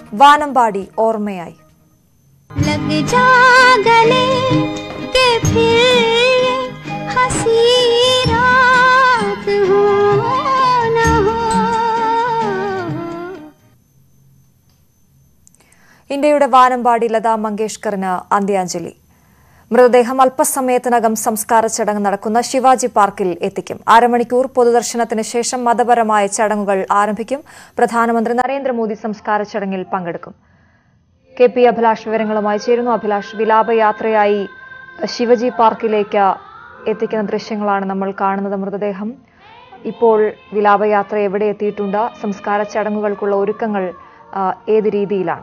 വാനമ്പാടി ഓർമ്മയായി लग जा गले के फिर ये हंसी रात हो न हो ഇന്ത്യയുടെ വാനമ്പാടി ലതാ മങ്കേഷ്കറിന് അന്ത്യാഞ്ജലി മൃതദേഹം അല്പസമയത്തിനകം സംസ്കാര ചടങ്ങ് നടക്കുന്ന ശിവാജി പാർക്കിൽ എത്തിക്കും അരമണിക്കൂർ പൊതുദർശനത്തിന് ശേഷം മതപരമായ ചടങ്ങുകൾ ആരംഭിക്കും പ്രധാനമന്ത്രി നരേന്ദ്രമോദി സംസ്കാര ചടങ്ങിൽ പങ്കെടുക്കും കെ പി അഭിലാഷ് വിവരങ്ങളുമായി ചേരുന്നു അഭിലാഷ് വിലാപയാത്രയായി ശിവജി പാർക്കിലേക്ക് എത്തിക്കുന്ന ദൃശ്യങ്ങളാണ് നമ്മൾ കാണുന്നത് മൃതദേഹം ഇപ്പോൾ വിലാപയാത്ര എവിടെ എത്തിയിട്ടുണ്ട് സംസ്കാര ചടങ്ങുകൾക്കുള്ള ഒരുക്കങ്ങൾ ആ, ഏത് രീതിയിലാണ്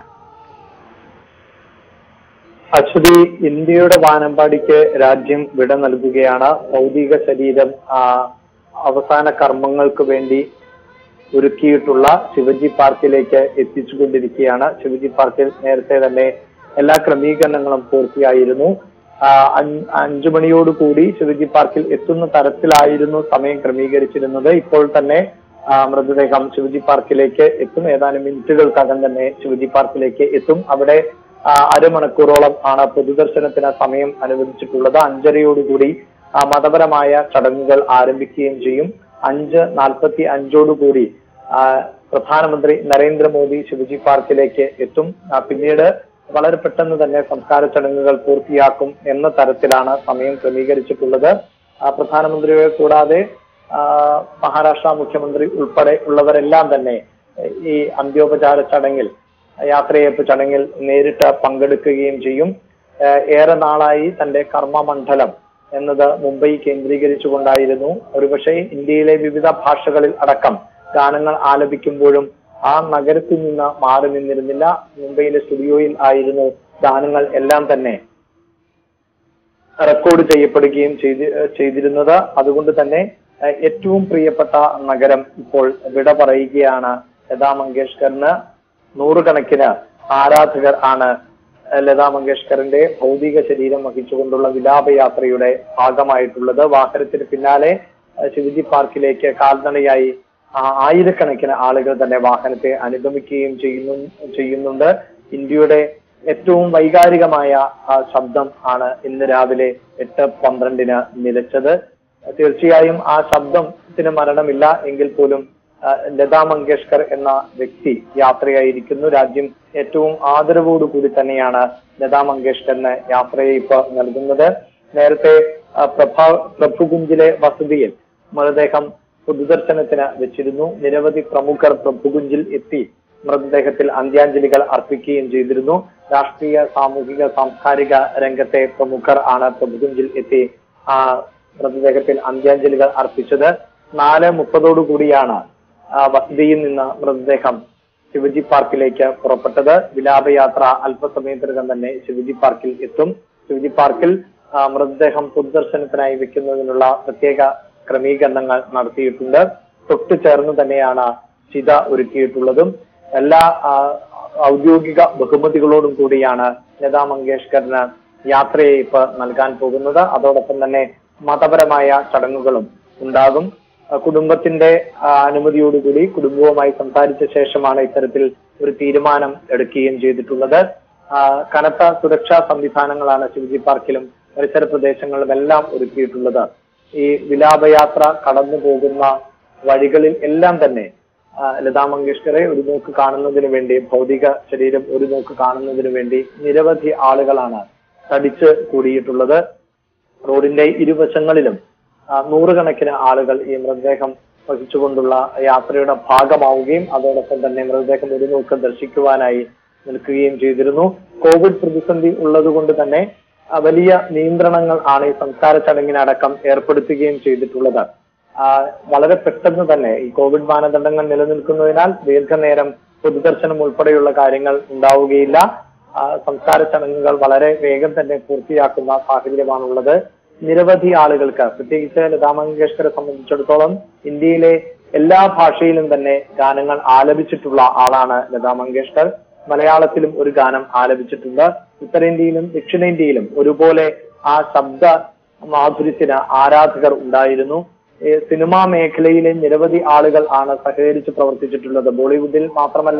അശ്വതി ഇന്ത്യയുടെ വാനമ്പാടിക്ക് രാജ്യം വിട നൽകുകയാണ് ഭൗതിക ശരീരം ആ, അവസാന കർമ്മങ്ങൾക്ക് വേണ്ടി ഒരുക്കിയിട്ടുള്ള ശിവജി പാർക്കിലേക്ക് എത്തിച്ചുകൊണ്ടിരിക്കുകയാണ് ശിവജി പാർക്കിൽ നേരത്തെ തന്നെ എല്ലാ ക്രമീകരണങ്ങളും പൂർത്തിയായിരുന്നു ആ, അഞ്ച് അഞ്ചു മണിയോടുകൂടി ശിവജി പാർക്കിൽ എത്തുന്ന തരത്തിലായിരുന്നു സമയം ക്രമീകരിച്ചിരുന്നത് ഇപ്പോൾ തന്നെ ആ, മൃതദേഹം ശിവജി പാർക്കിലേക്ക് എത്തും ഏതാനും മിനിറ്റുകൾക്കകം തന്നെ ശിവജി പാർക്കിലേക്ക് എത്തും അവിടെ ആ, അരമണിക്കൂറോളം ആണ് പൊതുദർശനത്തിന് സമയം അനുവദിച്ചിട്ടുള്ളത് അഞ്ചരയോടുകൂടി ആ, മതപരമായ ചടങ്ങുകൾ ആരംഭിക്കുകയും ചെയ്യും അഞ്ച് നാൽപ്പത്തി അഞ്ചോടുകൂടി ആ, പ്രധാനമന്ത്രി നരേന്ദ്രമോദി ശിവജി പാർക്കിലേക്ക് എത്തും ആ, പിന്നീട് വളരെ പെട്ടെന്ന് തന്നെ സംസ്കാര ചടങ്ങുകൾ പൂർത്തിയാക്കും എന്ന തരത്തിലാണ് സമയം ക്രമീകരിച്ചിട്ടുള്ളത് ആ, പ്രധാനമന്ത്രിയെ കൂടാതെ ആ, മഹാരാഷ്ട്ര മുഖ്യമന്ത്രി ഉൾപ്പെടെ ഉള്ളവരെല്ലാം തന്നെ എ, ഈ അന്ത്യോപചാര ചടങ്ങിൽ യാത്രയയപ്പ് ചടങ്ങിൽ നേരിട്ട് പങ്കെടുക്കുകയും ചെയ്യും ഏഹ് ഏറെ നാളായി തന്റെ കർമ്മമണ്ഡലം എന്നത് മുംബൈ കേന്ദ്രീകരിച്ചുകൊണ്ടായിരുന്നു ഒരുപക്ഷെ ഇന്ത്യയിലെ വിവിധ ഭാഷകളിൽ അടക്കം ഗാനങ്ങൾ ആലപിക്കുമ്പോഴും ആ നഗരത്തിൽ നിന്ന് മാറി നിന്നിരുന്നില്ല മുംബൈയിലെ സ്റ്റുഡിയോയിൽ ആയിരുന്നു ഗാനങ്ങൾ എല്ലാം തന്നെ റെക്കോർഡ് ചെയ്യപ്പെടുകയും ചെയ്തി ചെയ്തിരുന്നത് അതുകൊണ്ട് തന്നെ ഏഹ് ഏറ്റവും പ്രിയപ്പെട്ട നഗരം ഇപ്പോൾ വിട പറയുകയാണ് ലതാ മങ്കേഷ്കറിന് നൂറുകണക്കിന് ആരാധകർ ആണ് ഏഹ് ലതാ മങ്കേഷ്കറിന്റെ ഭൗതിക ശരീരം വഹിച്ചുകൊണ്ടുള്ള വിലാപയാത്രയുടെ ഭാഗമായിട്ടുള്ളത് വാഹനത്തിന് പിന്നാലെ ഏഹ് ശിവജി പാർക്കിലേക്ക് കാൽനടയായി ആ, ആയിരക്കണക്കിന് ആളുകൾ തന്നെ വാഹനത്തെ അനുഗമിക്കുകയും ചെയ്യുന്നു ചെയ്യുന്നുണ്ട് ഇന്ത്യയുടെ ഏറ്റവും വൈകാരികമായ ആ, ശബ്ദം ആണ് ഇന്ന് രാവിലെ എട്ട് പന്ത്രണ്ടിന് നിലച്ചത് തീർച്ചയായും ആ ശബ്ദത്തിന് മരണമില്ല എങ്കിൽ പോലും ആ, ലതാ മങ്കേഷ്കർ എന്ന വ്യക്തി യാത്രയായിരിക്കുന്നു രാജ്യം ഏറ്റവും ആദരവോടുകൂടി തന്നെയാണ് ലതാ മങ്കേഷ്കറിന് യാത്രയയപ്പ് നൽകുന്നത് നേരത്തെ ആ, പ്രഭാ പ്രഭുകുഞ്ചിലെ വസതിയിൽ മൃതദേഹം പൊതുദർശനത്തിന് വെച്ചിരുന്നു നിരവധി പ്രമുഖർ പ്രഭുകുഞ്ചിൽ എത്തി മൃതദേഹത്തിൽ അന്ത്യാഞ്ജലികൾ അർപ്പിക്കുകയും ചെയ്തിരുന്നു രാഷ്ട്രീയ സാമൂഹിക സാംസ്കാരിക രംഗത്തെ പ്രമുഖർ ആണ് പ്രഭുകുഞ്ചിൽ എത്തി ആ മൃതദേഹത്തിൽ അന്ത്യാഞ്ജലികൾ അർപ്പിച്ചത് നാല് മുപ്പതോടു കൂടിയാണ് ആ, വസതിയിൽ നിന്ന് മൃതദേഹം ശിവജി പാർക്കിലേക്ക് പുറപ്പെട്ടത് വിലാപയാത്ര അല്പസമയത്തിനകം തന്നെ ശിവജി പാർക്കിൽ എത്തും ശിവജി പാർക്കിൽ ആ, മൃതദേഹം പൊതുദർശനത്തിനായി വെക്കുന്നതിനുള്ള പ്രത്യേക ക്രമീകരണങ്ങൾ നടത്തിയിട്ടുണ്ട് തൊട്ടു ചേർന്ന് തന്നെയാണ് ചിത ഒരുക്കിയിട്ടുള്ളതും എല്ലാ ആ, ഔദ്യോഗിക ബഹുമതികളോടും കൂടിയാണ് ലതാ മങ്കേഷ്കറിന് യാത്രയയപ്പ് നൽകാൻ പോകുന്നത് അതോടൊപ്പം തന്നെ മതപരമായ ചടങ്ങുകളും ഉണ്ടാകും ആ, കുടുംബത്തിന്റെ ആ, അനുമതിയോടുകൂടി കുടുംബവുമായി സംസാരിച്ച ശേഷമാണ് ഇത്തരത്തിൽ ഒരു തീരുമാനം എടുക്കുകയും ചെയ്തിട്ടുള്ളത് ആ, കനത്ത സുരക്ഷാ സംവിധാനങ്ങളാണ് ശിവജി പാർക്കിലും പരിസര പ്രദേശങ്ങളിലും എല്ലാം ഒരുക്കിയിട്ടുള്ളത് ഈ വിലാപയാത്ര കടന്നു പോകുന്ന വഴികളിൽ എല്ലാം തന്നെ ആ, ലതാ മങ്കേഷ്കറെ ഒരു നോക്ക് കാണുന്നതിന് വേണ്ടി ഭൗതിക ശരീരം ഒരു നോക്ക് കാണുന്നതിന് വേണ്ടി നിരവധി ആളുകളാണ് തടിച്ച് കൂടിയിട്ടുള്ളത് റോഡിന്റെ ഇരുവശങ്ങളിലും ആ, നൂറുകണക്കിന് ആളുകൾ ഈ മൃതദേഹം വഹിച്ചുകൊണ്ടുള്ള യാത്രയുടെ ഭാഗമാവുകയും അതോടൊപ്പം തന്നെ മൃതദേഹം ഒരു നോക്ക് ദർശിക്കുവാനായി നിൽക്കുകയും ചെയ്തിരുന്നു കോവിഡ് പ്രതിസന്ധി ഉള്ളതുകൊണ്ട് തന്നെ ആ, വലിയ നിയന്ത്രണങ്ങൾ ആണ് ഈ സംസ്കാര ചടങ്ങിനടക്കം ഏർപ്പെടുത്തുകയും ചെയ്തിട്ടുള്ളത് ആ, വളരെ പെട്ടെന്ന് തന്നെ ഈ കോവിഡ് മാനദണ്ഡങ്ങൾ നിലനിൽക്കുന്നതിനാൽ ദീർഘനേരം പൊതുദർശനം ഉൾപ്പെടെയുള്ള കാര്യങ്ങൾ ഉണ്ടാവുകയില്ല ആ, സംസ്കാര ചടങ്ങുകൾ വളരെ വേഗം തന്നെ പൂർത്തിയാക്കുന്ന സാഹചര്യമാണുള്ളത് നിരവധി ആളുകൾക്ക് പ്രത്യേകിച്ച് ലതാ മങ്കേഷ്കറെ സംബന്ധിച്ചിടത്തോളം ഇന്ത്യയിലെ എല്ലാ ഭാഷയിലും തന്നെ ഗാനങ്ങൾ ആലപിച്ചിട്ടുള്ള ആളാണ് ലതാ മങ്കേഷ്കർ മലയാളത്തിലും ഒരു ഗാനം ആലപിച്ചിട്ടുണ്ട് ഉത്തരേന്ത്യയിലും ദക്ഷിണേന്ത്യയിലും ഒരുപോലെ ആ ശബ്ദ മാധുര്യത്തിന് ആരാധകർ ഉണ്ടായിരുന്നു ഈ സിനിമാ മേഖലയിലെ നിരവധി ആളുകൾ ആണ് സഹകരിച്ച് പ്രവർത്തിച്ചിട്ടുള്ളത് ബോളിവുഡിൽ മാത്രമല്ല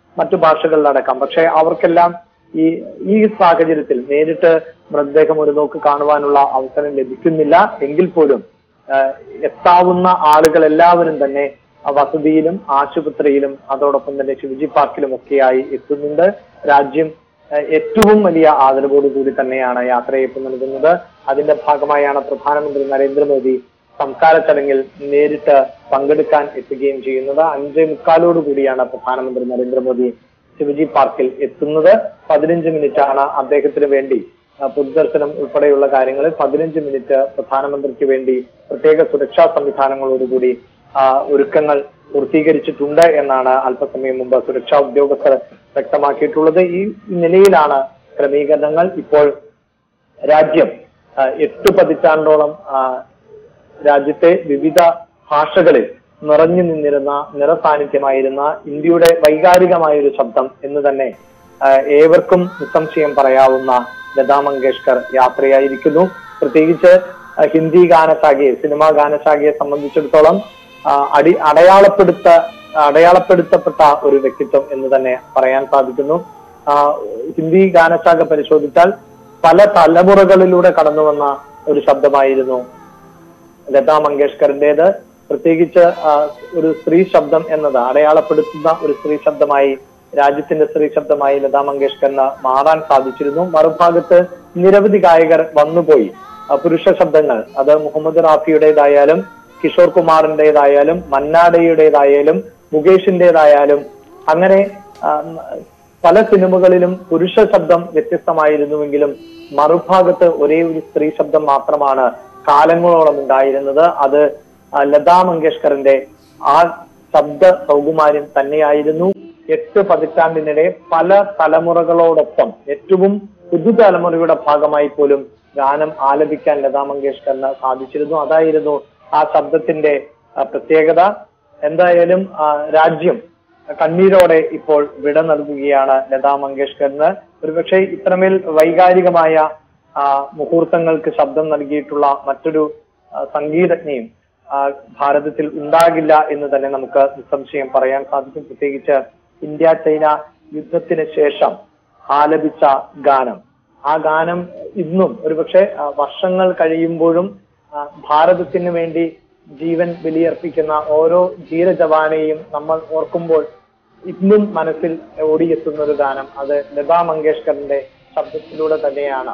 മറ്റു ഭാഷകളിലടക്കം പക്ഷെ അവർക്കെല്ലാം ഈ ഈ സാഹചര്യത്തിൽ നേരിട്ട് മൃതദേഹം ഒരു നോക്ക് കാണുവാനുള്ള അവസരം ലഭിക്കുന്നില്ല എങ്കിൽ പോലും ആഹ് എത്താവുന്ന ആളുകൾ എല്ലാവരും തന്നെ ആ വസതിയിലും ആശുപത്രിയിലും അതോടൊപ്പം തന്നെ ശിവജി പാർക്കിലും ഒക്കെയായി എത്തുന്നുണ്ട് രാജ്യം ആഹ് ഏറ്റവും വലിയ ആദരവോടുകൂടി തന്നെയാണ് യാത്രയപ്പ് നൽകുന്നത് അതിന്റെ ഭാഗമായാണ് പ്രധാനമന്ത്രി നരേന്ദ്രമോദി സംസ്കാര ചടങ്ങിൽ നേരിട്ട് പങ്കെടുക്കാൻ എത്തുകയും ചെയ്യുന്നത് അഞ്ചേ മുക്കാലോട് കൂടിയാണ് പ്രധാനമന്ത്രി നരേന്ദ്രമോദി ശിവജി പാർക്കിൽ എത്തുന്നത് പതിനഞ്ച് മിനിറ്റ് ആണ് അദ്ദേഹത്തിന് വേണ്ടി ആ, പൊതുദർശനം ഉൾപ്പെടെയുള്ള കാര്യങ്ങളിൽ പതിനഞ്ച് മിനിറ്റ് പ്രധാനമന്ത്രിക്ക് വേണ്ടി പ്രത്യേക സുരക്ഷാ സംവിധാനങ്ങളോടുകൂടി ആ, ഒരുക്കങ്ങൾ പൂർത്തീകരിച്ചിട്ടുണ്ട് എന്നാണ് അല്പസമയം മുമ്പ് സുരക്ഷാ ഉദ്യോഗസ്ഥർ വ്യക്തമാക്കിയിട്ടുള്ളത് ഈ നിലയിലാണ് ക്രമീകരണങ്ങൾ ഇപ്പോൾ രാജ്യം ആ, എട്ട് പതിറ്റാണ്ടോളം ആ, രാജ്യത്തെ വിവിധ ഭാഷകളിൽ നിറഞ്ഞു നിന്നിരുന്ന നിറസാന്നിധ്യമായിരുന്ന ഇന്ത്യയുടെ വൈകാരികമായ ഒരു ശബ്ദം എന്ന് തന്നെ ആ, ഏവർക്കും നിസ്സംശയം പറയാവുന്ന ലതാ മങ്കേഷ്കർ യാത്രയായിരിക്കുന്നു പ്രത്യേകിച്ച് ആ, ഹിന്ദി ഗാനശാഖയെ സിനിമാ ഗാനശാഖയെ സംബന്ധിച്ചിടത്തോളം ആ, അടി അടയാളപ്പെടുത്ത അടയാളപ്പെടുത്തപ്പെട്ട ഒരു വ്യക്തിത്വം എന്ന് തന്നെ പറയാൻ സാധിക്കുന്നു ആ, ഹിന്ദി ഗാനശാഖ പരിശോധിച്ചാൽ പല തലമുറകളിലൂടെ കടന്നു വന്ന ഒരു ശബ്ദമായിരുന്നു ലതാ മങ്കേഷ്കറിന്റേത് പ്രത്യേകിച്ച് ആ, ഒരു സ്ത്രീ ശബ്ദം എന്നത് അടയാളപ്പെടുത്തുന്ന ഒരു സ്ത്രീ ശബ്ദമായി രാജ്യത്തിന്റെ സ്ത്രീ ശബ്ദമായി ലതാ മങ്കേഷ്കറിന് മാറാൻ സാധിച്ചിരുന്നു മറുഭാഗത്ത് നിരവധി ഗായകർ വന്നുപോയി ആ, പുരുഷ ശബ്ദങ്ങൾ അത് മുഹമ്മദ് റാഫിയുടേതായാലും കിഷോർ കുമാറിന്റേതായാലും മന്നാടയുടേതായാലും മുകേഷിന്റേതായാലും അങ്ങനെ ആ, പല സിനിമകളിലും പുരുഷ ശബ്ദം വ്യത്യസ്തമായിരുന്നുവെങ്കിലും മറുഭാഗത്ത് ഒരേ ഒരു സ്ത്രീ ശബ്ദം മാത്രമാണ് കാലങ്ങളോളം ഉണ്ടായിരുന്നത് അത് ആ, ലതാ മങ്കേഷ്കറിന്റെ ആ ശബ്ദ സൗകുമാര്യം തന്നെയായിരുന്നു എട്ട് പതിറ്റാണ്ടിനിടെ പല തലമുറകളോടൊപ്പം ഏറ്റവും പുതുതലമുറയുടെ ഭാഗമായി പോലും ഗാനം ആലപിക്കാൻ ലതാ മങ്കേഷ്കറിന് സാധിച്ചിരുന്നു അതായിരുന്നു ആ ശബ്ദത്തിന്റെ ആ, പ്രത്യേകത എന്തായാലും ആ, രാജ്യം കണ്ണീരോടെ ഇപ്പോൾ വിട നൽകുകയാണ് ലതാ മങ്കേഷ്കറിന് ഒരുപക്ഷെ ഇത്രമേൽ വൈകാരികമായ ആ, മുഹൂർത്തങ്ങൾക്ക് ശബ്ദം നൽകിയിട്ടുള്ള മറ്റൊരു ആ, സംഗീതജ്ഞയും ആ, ഭാരതത്തിൽ ഉണ്ടാകില്ല എന്ന് തന്നെ നമുക്ക് നിസ്സംശയം പറയാൻ സാധിക്കും പ്രത്യേകിച്ച് ഇന്ത്യ ചൈന യുദ്ധത്തിന് ശേഷം ആലപിച്ച ഗാനം ആ ഗാനം ഇന്നും ഒരുപക്ഷെ ആ, വർഷങ്ങൾ കഴിയുമ്പോഴും ആ, ഭാരതത്തിന് വേണ്ടി ജീവൻ ബലിയർപ്പിക്കുന്ന ഓരോ ധീരജവാനെയും നമ്മൾ ഓർക്കുമ്പോൾ ഇന്നും മനസ്സിൽ ഓടിയെത്തുന്ന ഒരു ഗാനം അത് ലതാ മങ്കേഷ്കറിന്റെ ശബ്ദത്തിലൂടെ തന്നെയാണ്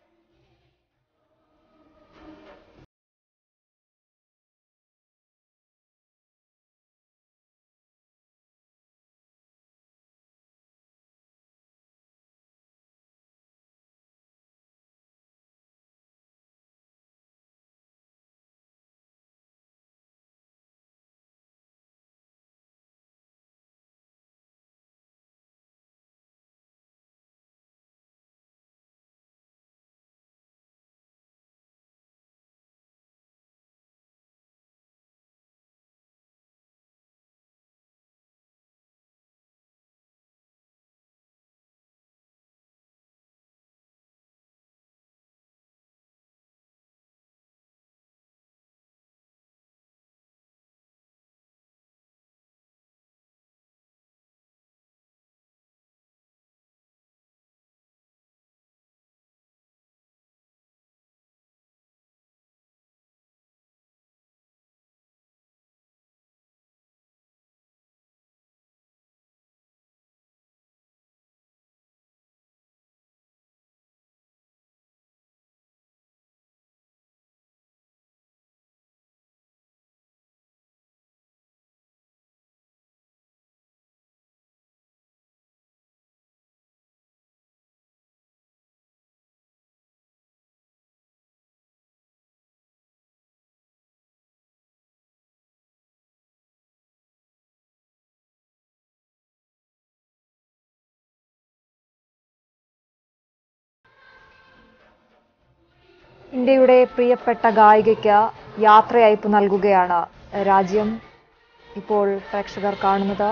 ഇന്ത്യയുടെ പ്രിയപ്പെട്ട ഗായികയ്ക്ക് യാത്രയയപ്പ് നൽകുകയാണ് രാജ്യം ഇപ്പോൾ പ്രേക്ഷകർ കാണുന്നത്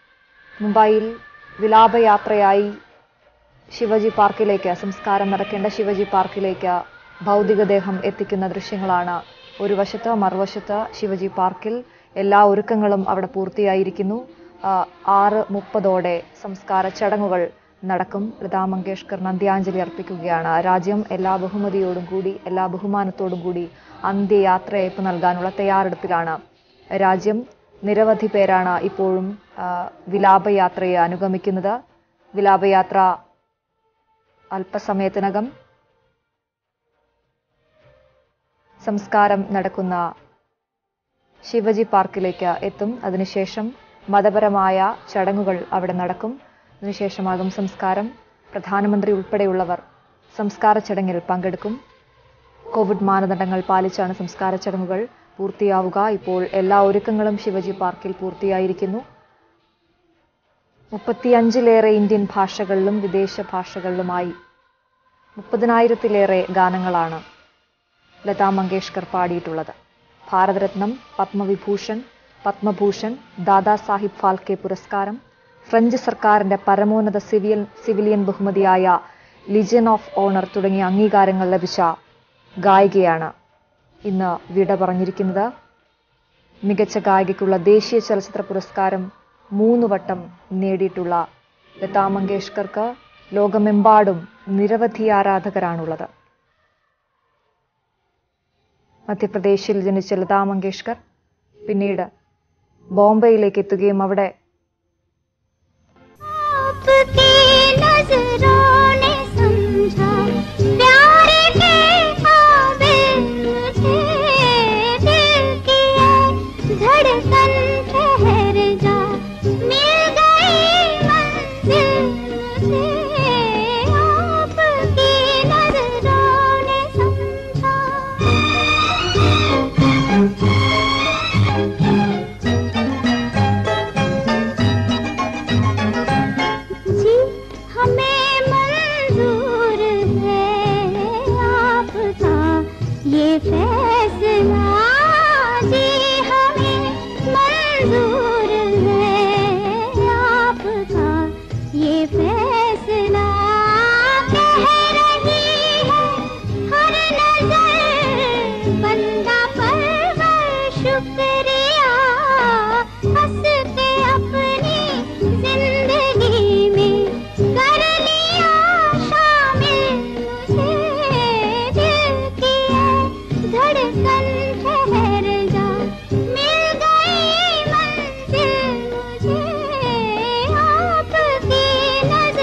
മുംബൈയിൽ വിലാപയാത്രയായി ശിവജി പാർക്കിലേക്ക് സംസ്കാരം നടക്കേണ്ട ശിവജി പാർക്കിലേക്ക് ഭൗതികദേഹം എത്തിക്കുന്ന ദൃശ്യങ്ങളാണ് ഒരു വശത്ത് മറുവശത്ത് ശിവജി പാർക്കിൽ എല്ലാ ഒരുക്കങ്ങളും അവിടെ പൂർത്തിയായിരിക്കുന്നു ആ, ആറ് മുപ്പതോടെ സംസ്കാര ചടങ്ങുകൾ നടക്കും ലതാ മങ്കേഷ്കറിന് അന്ത്യാഞ്ജലി അർപ്പിക്കുകയാണ് രാജ്യം എല്ലാ ബഹുമതിയോടും കൂടി എല്ലാ ബഹുമാനത്തോടും കൂടി അന്ത്യയാത്രയയപ്പ് നൽകാനുള്ള തയ്യാറെടുപ്പിലാണ് രാജ്യം നിരവധി പേരാണ് ഇപ്പോഴും ആ, വിലാപയാത്രയെ അനുഗമിക്കുന്നത് വിലാപയാത്ര അല്പസമയത്തിനകം സംസ്കാരം നടക്കുന്ന ശിവജി പാർക്കിലേക്ക് എത്തും അതിനുശേഷം മതപരമായ ചടങ്ങുകൾ അവിടെ നടക്കും അതിനുശേഷമാകും സംസ്കാരം പ്രധാനമന്ത്രി ഉൾപ്പെടെയുള്ളവർ സംസ്കാര ചടങ്ങിൽ പങ്കെടുക്കും കോവിഡ് മാനദണ്ഡങ്ങൾ പാലിച്ചാണ് സംസ്കാര ചടങ്ങുകൾ പൂർത്തിയാവുക ഇപ്പോൾ എല്ലാ ഒരുക്കങ്ങളും ശിവജി പാർക്കിൽ പൂർത്തിയായിരിക്കുന്നു മുപ്പത്തിയഞ്ചിലേറെ ഇന്ത്യൻ ഭാഷകളിലും വിദേശ ഭാഷകളിലുമായി മുപ്പതിനായിരത്തിലേറെ ഗാനങ്ങളാണ് ലതാ മങ്കേഷ്കർ പാടിയിട്ടുള്ളത് ഭാരതരത്നം പത്മവിഭൂഷൺ പത്മഭൂഷൺ ദാദാ സാഹിബ് ഫാൽക്കെ പുരസ്കാരം ഫ്രഞ്ച് സർക്കാരിന്റെ പരമോന്നത സിവിയൽ സിവിലിയൻ ബഹുമതിയായ ലിജൻ ഓഫ് ഓണർ തുടങ്ങിയ അംഗീകാരങ്ങൾ ലഭിച്ച ഗായികയാണ് ഇന്ന് വിട പറഞ്ഞിരിക്കുന്നത് മികച്ച ഗായികയ്ക്കുള്ള ദേശീയ ചലച്ചിത്ര പുരസ്കാരം മൂന്ന് വട്ടം നേടിയിട്ടുള്ള ലതാ മങ്കേഷ്കർക്ക് ലോകമെമ്പാടും നിരവധി ആരാധകരാണുള്ളത് മധ്യപ്രദേശിൽ ജനിച്ച ലതാ മങ്കേഷ്കർ പിന്നീട് ബോംബെയിലേക്ക് എത്തുകയും അവിടെ आपकी नजरों ने समझा प्यार के काबिल मुझे दिल की है धड़कन ठहर जा मिल गई मंजिल मुझे आपकी नजरों ने समझा जी हमें मंजूर है आपका ये फैसला जी हमें मंजूर है आपका ये फैसला कह रही है हर नजर बंदा परवर शुक्रिया हंस के अपनी जिंदगी में कर लिया शामिल मुझे दिल की है धड़कन ठहर जा मिल गई मंजिल मुझे आपकी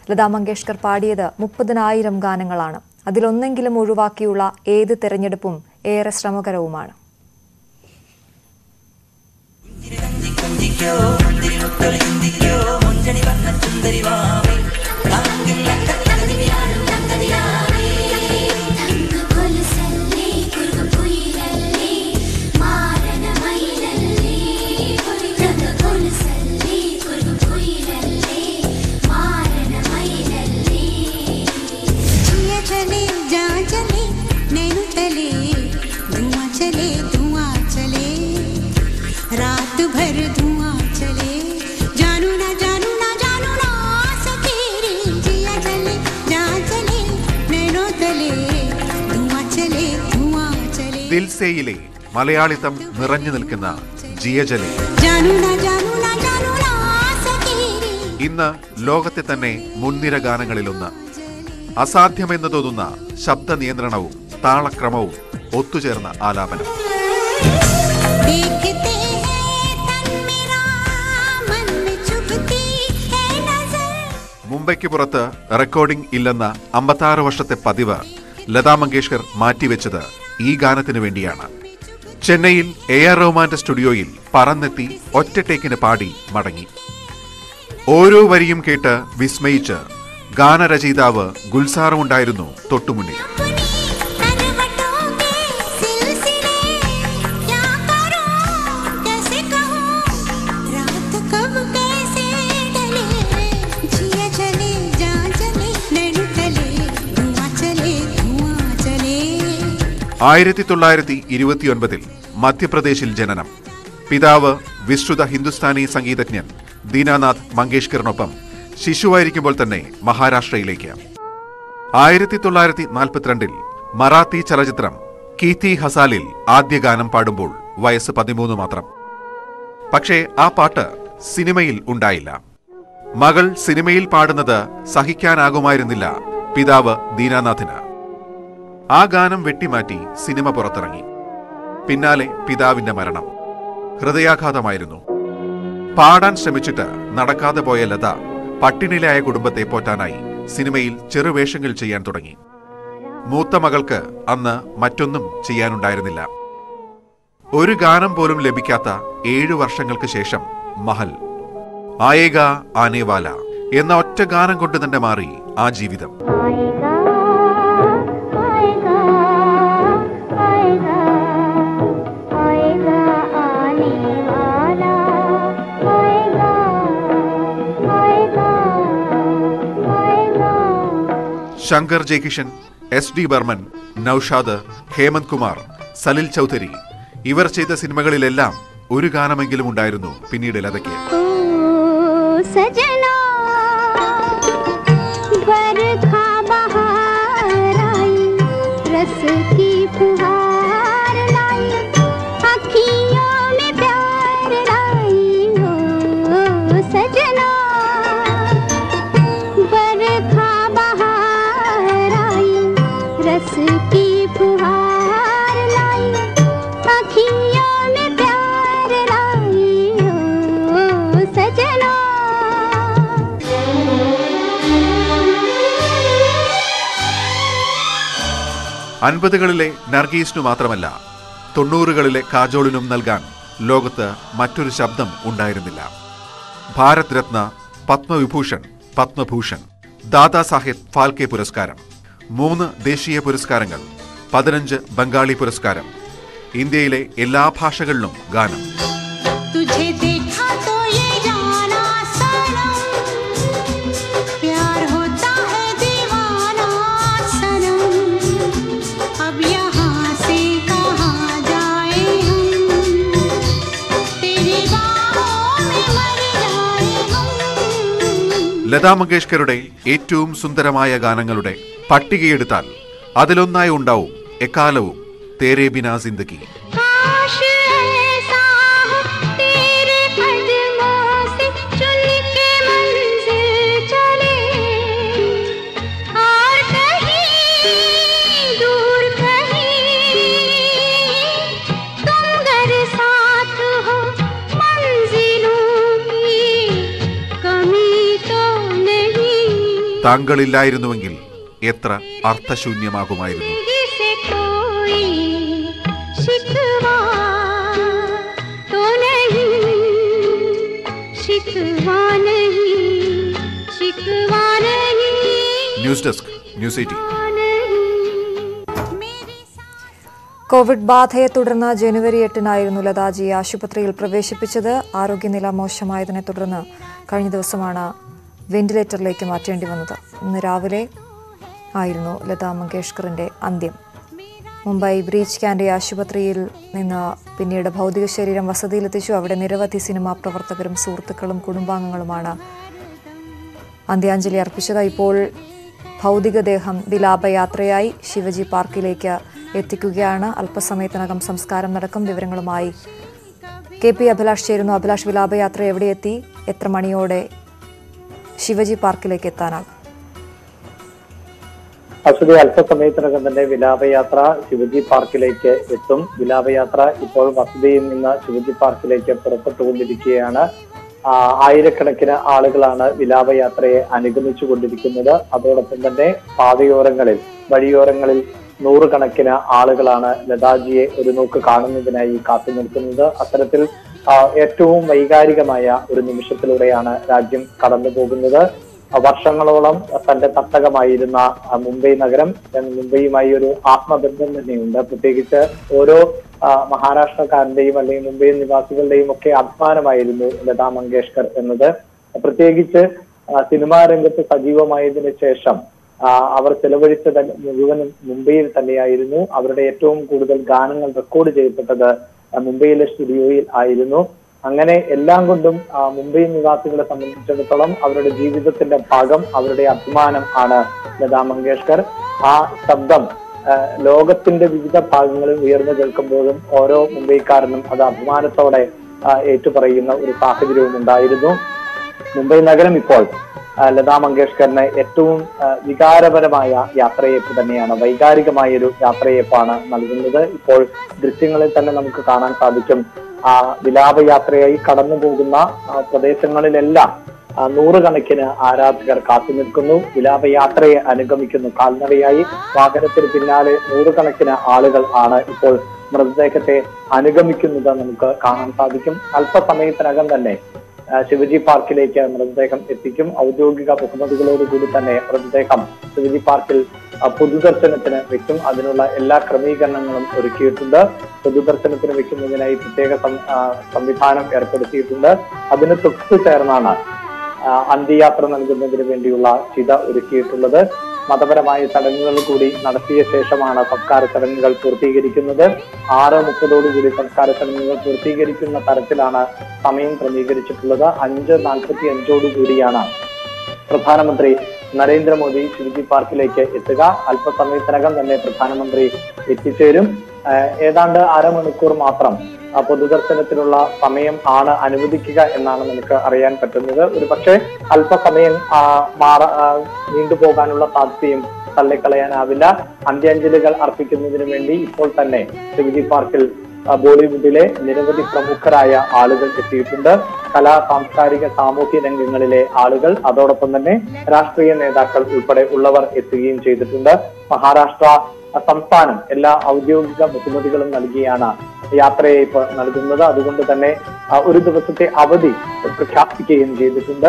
ലതാ മങ്കേഷ്കർ പാടിയത് മുപ്പതിനായിരം ഗാനങ്ങളാണ് അതിലൊന്നെങ്കിലും ഒഴിവാക്കിയുള്ള ഏത് തെരഞ്ഞെടുപ്പും ഏറെ ശ്രമകരവുമാണ് ಕೊಲಸಲ್ಲಿ ಕುರುಗು ಕುಯಿಲಲ್ಲಿ ಮಾರನ ಮೈಲಲ್ಲಿ ಕುರಿತದ ಕೊಲಸಲ್ಲಿ ಕುರುಗು ಕುಯಿಲಲ್ಲಿ ಮಾರನ ಮೈಲಲ್ಲಿ जिया चले जा चले नैनु तले धुआं चले धुआं चले रात भर धुआं चले जानू ना जानू ना जानू ना सकेरी जिया चले जा चले नैनो तले धुआं चले धुआं चले ദിൽസേയിലെ മലയാളിത്തം നിറഞ്ഞു നിൽക്കുന്ന ജിയജലെ जानू ना जानू ना जानू ना सकेरी ഇന്ന് ലോകത്തെ തന്നെ മുൻനിര ഗാനങ്ങളിലൊന്ന് അസാധ്യമെന്ന് തോന്നുന്ന ശബ്ദ നിയന്ത്രണവും താളക്രമവും ഒത്തുചേർന്ന ആലാപനം देखते हैं तन मेरा मन में चुभती है नजर മുംബൈക്ക് പുറത്ത് റെക്കോർഡിംഗ് ഇല്ലെന്ന അമ്പത്താറ് വർഷത്തെ പതിവ് ലതാ മങ്കേഷ്കർ മാറ്റിവെച്ചത് ഈ ഗാനത്തിനു വേണ്ടിയാണ് ചെന്നൈയിൽ എ ആർ റഹ്മാന്റെ സ്റ്റുഡിയോയിൽ പറന്നെത്തി ഒറ്റ ടേക്കിന് പാടി മടങ്ങി ഓരോ വരിയും കേട്ട് വിസ്മയിച്ച് ഗാനരചയിതാവ് ഗുൽസാറും ഉണ്ടായിരുന്നു തൊട്ടുമുന്നിൽ अपनी करवटों के सिलसिले क्या करूं कैसे कहूं रात कब कैसे ढले जिया चले जा चले नैनु तले धुआं चले धुआं चले ആയിരത്തി തൊള്ളായിരത്തി ഇരുപത്തിയൊൻപതിൽ മധ്യപ്രദേശിൽ ജനനം പിതാവ് വിശ്രുത ഹിന്ദുസ്ഥാനി സംഗീതജ്ഞൻ ദീനാനാഥ് മങ്കേഷ്കറിനൊപ്പം ശിശുവായിരിക്കുമ്പോൾ തന്നെ മഹാരാഷ്ട്രയിലേക്ക് ആയിരത്തി തൊള്ളായിരത്തി നാൽപ്പത്തിരണ്ടിൽ മറാത്തി ചലച്ചിത്രം കീത്തി ഹസാലിൽ ആദ്യ ഗാനം പാടുമ്പോൾ വയസ്സ് പതിമൂന്ന് മാത്രം പക്ഷേ ആ പാട്ട് സിനിമയിൽ ഉണ്ടായില്ല മകൾ സിനിമയിൽ പാടുന്നത് സഹിക്കാനാകുമായിരുന്നില്ല പിതാവ് ദീനാനാഥിന് ആ ഗാനം വെട്ടിമാറ്റി സിനിമ പുറത്തിറങ്ങി പിന്നാലെ പിതാവിന്റെ മരണം ഹൃദയാഘാതമായിരുന്നു പാടാൻ ശ്രമിച്ചിട്ട് നടക്കാതെ പോയ ലത പട്ടിണിയിലായ കുടുംബത്തെ പോറ്റാനായി സിനിമയിൽ ചെറുവേഷങ്ങൾ ചെയ്യാൻ തുടങ്ങി മൂത്ത മകൾക്ക് അന്ന് മറ്റൊന്നും ചെയ്യാനുണ്ടായിരുന്നില്ല ഒരു ഗാനം പോലും ലഭിക്കാത്ത ഏഴു വർഷങ്ങൾക്ക് ശേഷം മഹൽ ആയേഗ ആനേവാല എന്ന ഒറ്റ ഗാനം കൊണ്ട് തന്നെ മാറി ആ ജീവിതം आएगा आएगा आएगा आएगा आने वाला आएगा आएगा आएगा ശങ്കർ ജയകിഷൻ എസ് ഡി ബർമൻ നൌഷാദ് ഹേമന്ത് കുമാർ സലിൽ ചൗധരി ഇവർ ചെയ്ത സിനിമകളിലെല്ലാം ഒരു ഗാനമെങ്കിലും ഉണ്ടായിരുന്നു പിന്നീട് ലതയ്ക്ക് ओ सजना बरखा बहार आई रस की फुहार लाई अखियों में प्यार लाई ओ सजना बरखा बहार आई रस की फुहार लाई अखियों में प्यार लाई ओ सजना അൻപതുകളിലെ നർഗീസിനു മാത്രമല്ല തൊണ്ണൂറുകളിലെ കാജോളിനും നൽകാൻ ലോകത്ത് മറ്റൊരു ശബ്ദം ഉണ്ടായിരുന്നില്ല ഭാരത് രത്ന പത്മവിഭൂഷൺ പത്മഭൂഷൺ ദാദാ സാഹേബ് ഫാൽക്കെ പുരസ്കാരം മൂന്ന് ദേശീയ പുരസ്കാരങ്ങൾ പതിനഞ്ച് ബംഗാളി പുരസ്കാരം ഇന്ത്യയിലെ എല്ലാ ഭാഷകളിലും ഗാനം तुझे देखा तो ये जाना सनम प्यार होता है दीवाना सनम अब यहाँ से कहाँ जाए हम तेरी बाहों में मर जाए हम ലതാ മങ്കേഷ്കറുടെ ഏറ്റവും സുന്ദരമായ ഗാനങ്ങളുടെ പട്ടികയെടുത്താൽ അതിലൊന്നായി ഉണ്ടാവും എക്കാലവും തേരേ ബിനാ സിന്ദഗി काश ऐसा हो तेरे कदमों से चुन के मंजिल चले और कहीं दूर कहीं तुम घर साथ हो मंजिलों की कमी तो नहीं താങ്കളില്ലായിരുന്നുവെങ്കിൽ എത്ര അർത്ഥശൂന്യമാകുമായിരുന്നു जिसे कोई शिकवा तो नहीं शिकवा नहीं शिकवा नहीं news desk news eighteen covid ബാധയെ തുടർന്ന് ജനുവരി എട്ടിനായിരുന്നു ലതാജിയെ ആശുപത്രിയിൽ പ്രവേശിപ്പിച്ചത് ആരോഗ്യനില മോശമായതിനെ തുടർന്ന് കഴിഞ്ഞ ദിവസമാണ് വെന്റിലേറ്ററിലേക്ക് മാറ്റേണ്ടി വന്നത് ഇന്ന് രാവിലെ ആയിരുന്നു ലതാ മങ്കേഷ്കറിന്റെ അന്ത്യം മുംബൈ ബ്രീച്ച് ക്യാൻഡി ആശുപത്രിയിൽ നിന്ന് പിന്നീട് ഭൗതിക ശരീരം വസതിയിലെത്തിച്ചു അവിടെ നിരവധി സിനിമാ പ്രവർത്തകരും സുഹൃത്തുക്കളും കുടുംബാംഗങ്ങളുമാണ് അന്ത്യാഞ്ജലി അർപ്പിച്ചത് ഇപ്പോൾ ഭൗതികദേഹം വിലാപയാത്രയായി ശിവജി പാർക്കിലേക്ക് എത്തിക്കുകയാണ് അല്പസമയത്തിനകം സംസ്കാരം നടക്കും വിവരങ്ങളുമായി കെ പി അഭിലാഷ് ചേരുന്നു അഭിലാഷ് വിലാപയാത്ര എവിടെ എത്തി എത്ര മണിയോടെ ശിവജി പാർക്കിലേക്ക് എത്താനാകും അശ്വതി അല്പസമയത്തിനകം തന്നെ വിലാപയാത്ര ശിവജി പാർക്കിലേക്ക് എത്തും വിലാപയാത്ര ഇപ്പോൾ വസതിയിൽ നിന്ന് ശിവജി പാർക്കിലേക്ക് പുറപ്പെട്ടുകൊണ്ടിരിക്കുകയാണ് ആ, ആയിരക്കണക്കിന് ആളുകളാണ് വിലാപയാത്രയെ അനുഗമിച്ചു കൊണ്ടിരിക്കുന്നത് അതോടൊപ്പം തന്നെ പാതയോരങ്ങളിൽ വഴിയോരങ്ങളിൽ നൂറുകണക്കിന് ആളുകളാണ് ലതാജിയെ ഒരു നോക്ക് കാണുന്നതിനായി കാത്തു നിൽക്കുന്നത് അത്തരത്തിൽ ആ, ഏറ്റവും വൈകാരികമായ ഒരു നിമിഷത്തിലൂടെയാണ് രാജ്യം കടന്നു പോകുന്നത് ആ, വർഷങ്ങളോളം തന്റെ തട്ടകമായിരുന്ന ആ, മുംബൈ നഗരം ആ, മുംബൈയുമായി ഒരു ആത്മബന്ധം തന്നെയുണ്ട് പ്രത്യേകിച്ച് ഓരോ ആ, മഹാരാഷ്ട്രക്കാരന്റെയും അല്ലെങ്കിൽ മുംബൈ നിവാസികളുടെയും ഒക്കെ അഭിമാനമായിരുന്നു ലതാ മങ്കേഷ്കർ എന്നത് പ്രത്യേകിച്ച് ആ, സിനിമാ രംഗത്ത് സജീവമായതിനു ശേഷം ആ, അവർ ചെലവഴിച്ചത് മുഴുവനും മുംബൈയിൽ തന്നെയായിരുന്നു അവരുടെ ഏറ്റവും കൂടുതൽ ഗാനങ്ങൾ റെക്കോർഡ് ചെയ്യപ്പെട്ടത് ആ, മുംബൈയിലെ സ്റ്റുഡിയോയിൽ ആയിരുന്നു അങ്ങനെ എല്ലാം കൊണ്ടും ആ, മുംബൈ നിവാസികളെ സംബന്ധിച്ചിടത്തോളം അവരുടെ ജീവിതത്തിന്റെ ഭാഗം അവരുടെ അഭിമാനം ആണ് ലതാ മങ്കേഷ്കർ ആ ശബ്ദം ആ, ലോകത്തിന്റെ വിവിധ ഭാഗങ്ങളിൽ ഉയർന്നു കേൾക്കുമ്പോഴും ഓരോ മുംബൈക്കാരനും അത് അഭിമാനത്തോടെ ആ, ഏറ്റുപറയുന്ന ഒരു സാഹചര്യവും ഉണ്ടായിരുന്നു മുംബൈ നഗരം ഇപ്പോൾ ആ, ലതാ മങ്കേഷ്കറിന് ഏറ്റവും ആ, വികാരപരമായ യാത്രയയപ്പ് തന്നെയാണ് വൈകാരികമായ ഒരു യാത്രയയപ്പാണ് നൽകുന്നത് ഇപ്പോൾ ദൃശ്യങ്ങളിൽ തന്നെ നമുക്ക് കാണാൻ സാധിക്കും ആ വിലാപയാത്രയായി കടന്നു പോകുന്ന ആ, പ്രദേശങ്ങളിലെല്ലാം ആ, നൂറുകണക്കിന് ആരാധകർ കാത്തു നിൽക്കുന്നു വിലാപയാത്രയെ അനുഗമിക്കുന്നു കാൽനടയായി വാഹനത്തിന് പിന്നാലെ നൂറുകണക്കിന് ആളുകൾ ആണ് ഇപ്പോൾ മൃതദേഹത്തെ അനുഗമിക്കുന്നത് നമുക്ക് കാണാൻ സാധിക്കും അല്പസമയത്തിനകം തന്നെ ആ, ശിവജി പാർക്കിലേക്ക് മൃതദേഹം എത്തിക്കും ഔദ്യോഗിക ബഹുമതികളോടുകൂടി തന്നെ മൃതദേഹം ശിവജി പാർക്കിൽ ആ, പൊതുദർശനത്തിന് വെക്കും അതിനുള്ള എല്ലാ ക്രമീകരണങ്ങളും ഒരുക്കിയിട്ടുണ്ട് പൊതുദർശനത്തിന് വെക്കുന്നതിനായി പ്രത്യേക സം- ആ, സംവിധാനം ഏർപ്പെടുത്തിയിട്ടുണ്ട് അതിന് തൊട്ടു ചേർന്നാണ് ആ, അന്ത്യയാത്ര നൽകുന്നതിന് വേണ്ടിയുള്ള ചിത ഒരുക്കിയിട്ടുള്ളത് മതപരമായ ചടങ്ങുകൾ കൂടി നടത്തിയ ശേഷമാണ് സംസ്കാര ചടങ്ങുകൾ പൂർത്തീകരിക്കുന്നത് ആറ് മുപ്പതോടുകൂടി സംസ്കാര ചടങ്ങുകൾ പൂർത്തീകരിക്കുന്ന തരത്തിലാണ് സമയം ക്രമീകരിച്ചിട്ടുള്ളത് അഞ്ച് നാൽപ്പത്തി അഞ്ചോടുകൂടിയാണ് പ്രധാനമന്ത്രി നരേന്ദ്രമോദി ശിവജി പാർക്കിലേക്ക് എത്തുക അല്പസമയത്തിനകം തന്നെ പ്രധാനമന്ത്രി എത്തിച്ചേരും ആഹ് ഏതാണ്ട് അരമണിക്കൂർ മാത്രം ആ പൊതുദർശനത്തിനുള്ള സമയം ആണ് അനുവദിക്കുക എന്നാണ് നമുക്ക് അറിയാൻ പറ്റുന്നത് ഒരു പക്ഷേ അല്പസമയം ആ, മാറ ആ, നീണ്ടുപോകാനുള്ള സാധ്യതയും തള്ളിക്കളയാനാവില്ല അന്ത്യാഞ്ജലികൾ അർപ്പിക്കുന്നതിന് വേണ്ടി ഇപ്പോൾ തന്നെ ശിവജി പാർക്കിൽ ആ, ബോളിവുഡിലെ നിരവധി പ്രമുഖരായ ആളുകൾ എത്തിയിട്ടുണ്ട് കലാ സാംസ്കാരിക സാമൂഹ്യ രംഗങ്ങളിലെ ആളുകൾ അതോടൊപ്പം തന്നെ രാഷ്ട്രീയ നേതാക്കൾ ഉൾപ്പെടെ ഉള്ളവർ എത്തുകയും ചെയ്തിട്ടുണ്ട് മഹാരാഷ്ട്ര ആ, സംസ്ഥാനം എല്ലാ ഔദ്യോഗിക ബഹുമതികളും നൽകിയാണ് യാത്രയയപ്പ് നൽകുന്നത് അതുകൊണ്ട് തന്നെ ആ, ഒരു ദിവസത്തെ അവധി പ്രഖ്യാപിക്കുകയും ചെയ്തിട്ടുണ്ട്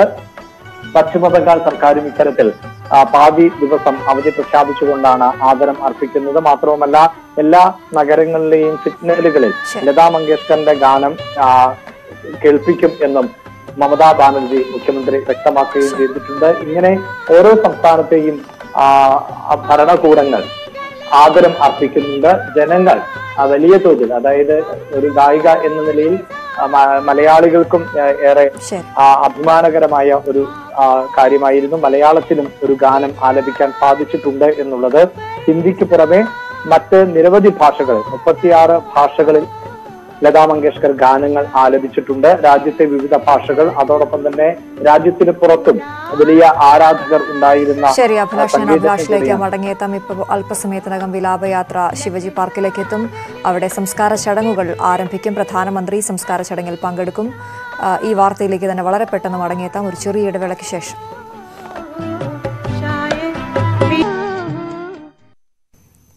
പശ്ചിമ ബംഗാൾ സർക്കാരും ഇത്തരത്തിൽ ആ, പാതി ദിവസം അവധി പ്രഖ്യാപിച്ചുകൊണ്ടാണ് ആദരം അർപ്പിക്കുന്നത് മാത്രവുമല്ല എല്ലാ നഗരങ്ങളിലെയും സിഗ്നലുകളിൽ ശരി. ലതാ മങ്കേഷ്കറിന്റെ ഗാനം ആ, കേൾപ്പിക്കും എന്നും മമതാ ബാനർജി മുഖ്യമന്ത്രി വ്യക്തമാക്കുകയും ചെയ്തിട്ടുണ്ട് ഇങ്ങനെ ഓരോ സംസ്ഥാനത്തെയും ആ, ആ ഭരണകൂടങ്ങൾ ആദരം അർപ്പിക്കുന്നുണ്ട് ജനങ്ങൾ ആ, വലിയ തോതിൽ അതായത് ഒരു ഗായിക എന്ന നിലയിൽ ആ, മ- മലയാളികൾക്കും ആ, ഏറെ ശരി ആ, അഭിമാനകരമായ ഒരു ആ, കാര്യമായിരുന്നു മലയാളത്തിലും ഒരു ഗാനം ആലപിക്കാൻ സാധിച്ചിട്ടുണ്ട് എന്നുള്ളത് ഹിന്ദിക്ക് പുറമെ മറ്റ് നിരവധി ഭാഷകളിൽ മുപ്പത്തിയാറ് ഭാഷകളിൽ ലതാ മങ്കേഷ്കർ ഗാനങ്ങൾ ആലപിച്ചിട്ടുണ്ട് രാജ്യത്തെ വിവിധ ഭാഷകൾ അതോടൊപ്പം തന്നെ രാജ്യത്തിന് പുറത്തും വലിയ ആരാധകർ ഉണ്ടായിരുന്ന ശരി അഭിലാഷ് ഞാൻ സംഗീതജ്ഞ അഭിലാഷിലേക്ക് കൂടിയാണ്. മടങ്ങിയെത്താം ഇപ്പോൾ അല്പസമയത്തിനകം വിലാപയാത്ര ശിവജി പാർക്കിലേക്ക് എത്തും അവിടെ സംസ്കാര ചടങ്ങുകൾ ആരംഭിക്കും പ്രധാനമന്ത്രി സംസ്കാര ചടങ്ങിൽ പങ്കെടുക്കും ആ, ഈ വാർത്തയിലേക്ക് തന്നെ വളരെ പെട്ടെന്ന് മടങ്ങിയെത്താം ഒരു ചെറിയ ഇടവേളയ്ക്ക് ശേഷം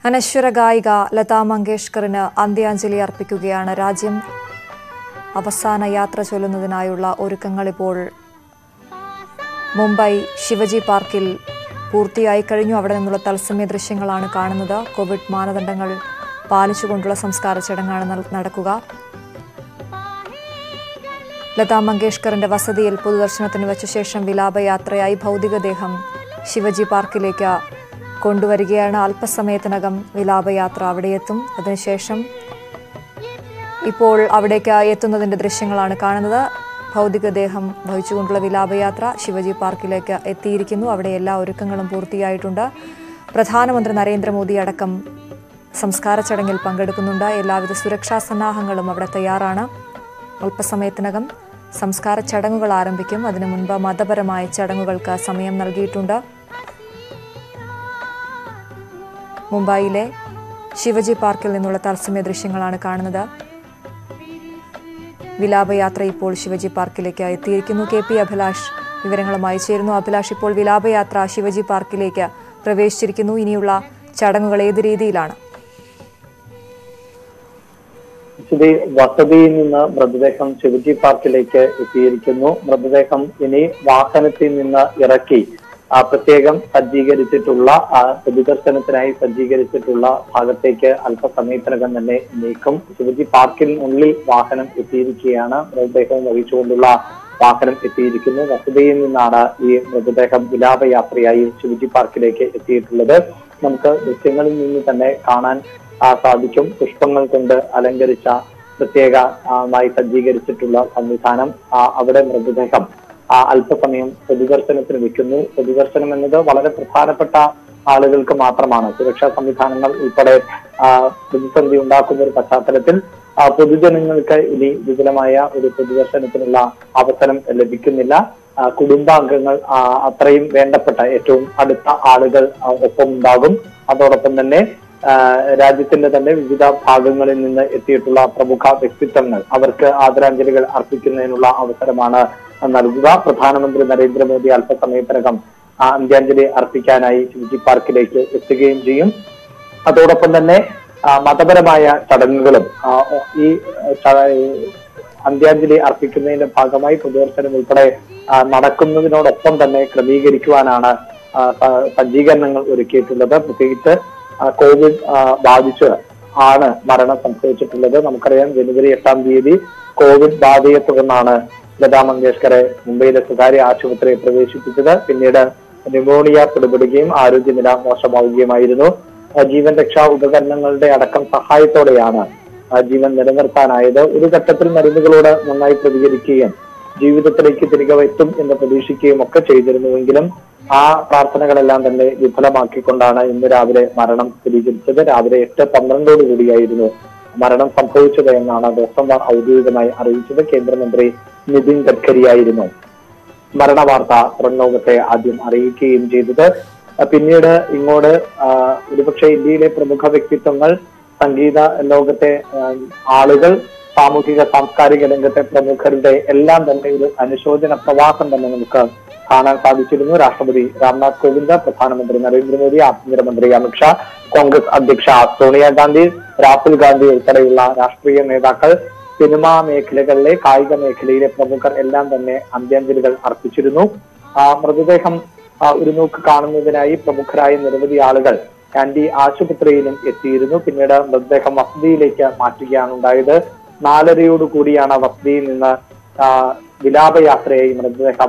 അനശ്വര ഗായിക ലതാ മങ്കേഷ്കറിന് അന്ത്യാഞ്ജലി അർപ്പിക്കുകയാണ് രാജ്യം അവസാന യാത്ര ചൊല്ലുന്നതിനായുള്ള ഒരുക്കങ്ങൾ ഇപ്പോൾ മുംബൈ ശിവജി പാർക്കിൽ പൂർത്തിയായി കഴിഞ്ഞു അവിടെ നിന്നുള്ള തത്സമയ ദൃശ്യങ്ങളാണ് കാണുന്നത് കോവിഡ് മാനദണ്ഡങ്ങൾ പാലിച്ചുകൊണ്ടുള്ള സംസ്കാര ചടങ്ങാണ് നൽ- നടക്കുക ലതാ മങ്കേഷ്കറിന്റെ വസതിയിൽ പൊതുദർശനത്തിന് വെച്ച ശേഷം വിലാപയാത്രയായി ഭൗതികദേഹം ശിവജി പാർക്കിലേക്ക് കൊണ്ടുവരികയാണ് അല്പസമയത്തിനകം വിലാപയാത്ര അവിടെ എത്തും അതിനുശേഷം ഇപ്പോൾ അവിടേക്ക് എത്തുന്നതിന്റെ ദൃശ്യങ്ങളാണ് കാണുന്നത് ഭൗതികദേഹം വഹിച്ചുകൊണ്ടുള്ള വിലാപയാത്ര ശിവജി പാർക്കിലേക്ക് എത്തിയിരിക്കുന്നു അവിടെ എല്ലാ ഒരുക്കങ്ങളും പൂർത്തിയായിട്ടുണ്ട് പ്രധാനമന്ത്രി നരേന്ദ്രമോദി അടക്കം സംസ്കാര ചടങ്ങിൽ പങ്കെടുക്കുന്നുണ്ട് എല്ലാവിധ സുരക്ഷാ സന്നാഹങ്ങളും അവിടെ തയ്യാറാണ് അല്പസമയത്തിനകം സംസ്കാര ചടങ്ങുകൾ ആരംഭിക്കും അതിനു മുൻപ് മതപരമായ ചടങ്ങുകൾക്ക് സമയം നൽകിയിട്ടുണ്ട് മുംബൈയിലെ ശിവജി പാർക്കിൽ നിന്നുള്ള തത്സമയ ദൃശ്യങ്ങളാണ് കാണുന്നത് വിലാപയാത്ര ഇപ്പോൾ ശിവജി പാർക്കിലേക്ക് എത്തിയിരിക്കുന്നു കെ പി അഭിലാഷ് വിവരങ്ങളുമായി ചേരുന്നു അഭിലാഷ് ഇപ്പോൾ വിലാപയാത്ര ശിവജി പാർക്കിലേക്ക് പ്രവേശിച്ചിരിക്കുന്നു ഇനിയുള്ള ചടങ്ങുകൾ ഏത് രീതിയിലാണ് ശ്രീ വസതിയിൽ നിന്ന് മൃതദേഹം ശിവജി പാർക്കിലേക്ക് എത്തിയിരിക്കുന്നു മൃതദേഹം ഇനി വാഹനത്തിൽ നിന്ന് ഇറക്കി ആ പ്രത്യേകം സജ്ജീകരിച്ചിട്ടുള്ള ആ പൊതുദർശനത്തിനായി സജ്ജീകരിച്ചിട്ടുള്ള ഭാഗത്തേക്ക് അല്പസമയത്തിനകം തന്നെ നീക്കും ശിവജി പാർക്കിനുള്ളിൽ വാഹനം എത്തിയിരിക്കുകയാണ് മൃതദേഹം വഹിച്ചുകൊണ്ടുള്ള വാഹനം എത്തിയിരിക്കുന്നു വസതിയിൽ നിന്നാണ് ഈ മൃതദേഹം വിലാപയാത്രയായി ശിവജി പാർക്കിലേക്ക് എത്തിയിട്ടുള്ളത് നമുക്ക് ദൃശ്യങ്ങളിൽ നിന്ന് തന്നെ കാണാൻ ആ, സാധിക്കും പുഷ്പങ്ങൾ കൊണ്ട് അലങ്കരിച്ച പ്രത്യേക ആ, മായി സജ്ജീകരിച്ചിട്ടുള്ള സംവിധാനം ആ, അവിടെ മൃതദേഹം ആ, അല്പസമയം പൊതുദർശനത്തിന് വെക്കുന്നു പൊതുദർശനം എന്നത് വളരെ പ്രധാനപ്പെട്ട ആളുകൾക്ക് മാത്രമാണ് സുരക്ഷാ സംവിധാനങ്ങൾ ഉൾപ്പെടെ ആ, പ്രതിസന്ധി ഉണ്ടാക്കുന്ന ഒരു പശ്ചാത്തലത്തിൽ ആ, പൊതുജനങ്ങൾക്ക് ഇനി വിപുലമായ ഒരു പൊതുദർശനത്തിനുള്ള അവസരം ലഭിക്കുന്നില്ല ആ, കുടുംബാംഗങ്ങൾ ആ, അത്രയും വേണ്ടപ്പെട്ട ഏറ്റവും അടുത്ത ആളുകൾ ആ, ഒപ്പം ഉണ്ടാകും അതോടൊപ്പം തന്നെ ആ, രാജ്യത്തിന്റെ തന്നെ വിവിധ ഭാഗങ്ങളിൽ നിന്ന് എത്തിയിട്ടുള്ള പ്രമുഖ വ്യക്തിത്വങ്ങൾ അവർക്ക് ആദരാഞ്ജലികൾ അർപ്പിക്കുന്നതിനുള്ള അവസരമാണ് നൽകുക പ്രധാനമന്ത്രി നരേന്ദ്രമോദി അല്പസമയത്തിനകം ആ അന്ത്യാഞ്ജലി അർപ്പിക്കാനായി ശിവജി പാർക്കിലേക്ക് എത്തുകയും ചെയ്യും അതോടൊപ്പം തന്നെ ആ, മതപരമായ ചടങ്ങുകളും ആ, ഈ ച- അന്ത്യാഞ്ജലി അർപ്പിക്കുന്നതിന്റെ ഭാഗമായി പൊതുദർശനം ഉൾപ്പെടെ ആ, നടക്കുന്നതിനോടൊപ്പം തന്നെ ക്രമീകരിക്കുവാനാണ് ആ, സ- സജ്ജീകരണങ്ങൾ ഒരുക്കിയിട്ടുള്ളത് പ്രത്യേകിച്ച് ആ, കോവിഡ് ആ, ബാധിച്ച് ആണ് മരണം സംഭവിച്ചിട്ടുള്ളത് നമുക്കറിയാം ജനുവരി എട്ടാം തീയതി കോവിഡ് ബാധയെ തുടർന്നാണ് ലതാ മങ്കേഷ്കറെ മുംബൈയിലെ സ്വകാര്യ ആശുപത്രിയിൽ പ്രവേശിപ്പിച്ചത് പിന്നീട് ന്യൂമോണിയ പിടിപെടുകയും ആരോഗ്യനില മോശമാവുകയുമായിരുന്നു ആ, ജീവൻ രക്ഷാ ഉപകരണങ്ങളുടെ അടക്കം സഹായത്തോടെയാണ് ആ, ജീവൻ നിലനിർത്താനായത് ഒരു ഘട്ടത്തിൽ മരുന്നുകളോട് നന്നായി പ്രതികരിക്കുകയും ജീവിതത്തിലേക്ക് തിരികെ എത്തും എന്ന് പ്രതീക്ഷിക്കുകയും ഒക്കെ ചെയ്തിരുന്നുവെങ്കിലും ആ പ്രാർത്ഥനകളെല്ലാം തന്നെ വിഫലമാക്കിക്കൊണ്ടാണ് ഇന്ന് രാവിലെ മരണം സ്ഥിരീകരിച്ചത് രാവിലെ എട്ട് പന്ത്രണ്ടോട് കൂടിയായിരുന്നു മരണം സംഭവിച്ചത് എന്നാണ് ഡോക്ടർമാർ ഔദ്യോഗികമായി അറിയിച്ചത് കേന്ദ്രമന്ത്രി നിതിൻ ഗഡ്കരിയായിരുന്നു മരണവാർത്ത പുറംലോകത്തെ ആദ്യം അറിയിക്കുകയും ചെയ്തത് അഹ് പിന്നീട് ഇങ്ങോട്ട് ആഹ് ഒരുപക്ഷെ ഇന്ത്യയിലെ പ്രമുഖ വ്യക്തിത്വങ്ങൾ സംഗീത ലോകത്തെ ആഹ് ആളുകൾ സാമൂഹിക സാംസ്കാരിക രംഗത്തെ പ്രമുഖരുടെ എല്ലാം തന്നെ ഒരു അനുശോചന പ്രവാസം തന്നെ നമുക്ക് കാണാൻ സാധിച്ചിരുന്നു രാഷ്ട്രപതി രാംനാഥ് കോവിന്ദ് പ്രധാനമന്ത്രി നരേന്ദ്രമോദി ആഭ്യന്തരമന്ത്രി അമിത്ഷാ കോൺഗ്രസ് അധ്യക്ഷ സോണിയാഗാന്ധി രാഹുൽ ഗാന്ധി ഉൾപ്പെടെയുള്ള രാഷ്ട്രീയ നേതാക്കൾ സിനിമാ മേഖലകളിലെ കായിക മേഖലയിലെ പ്രമുഖർ എല്ലാം തന്നെ അന്ത്യാഞ്ജലികൾ അർപ്പിച്ചിരുന്നു ആ മൃതദേഹം ആ, ഒരു നോക്ക് കാണുന്നതിനായി പ്രമുഖരായ നിരവധി ആളുകൾ കാൻഡി ആശുപത്രിയിലും എത്തിയിരുന്നു പിന്നീട് മൃതദേഹം വസതിയിലേക്ക് മാറ്റുകയാണ് ഉണ്ടായത് നാലരയോട് കൂടിയാണ് വസതിയിൽ നിന്ന് ആ, വിലാപയാത്രയായി മൃതദേഹം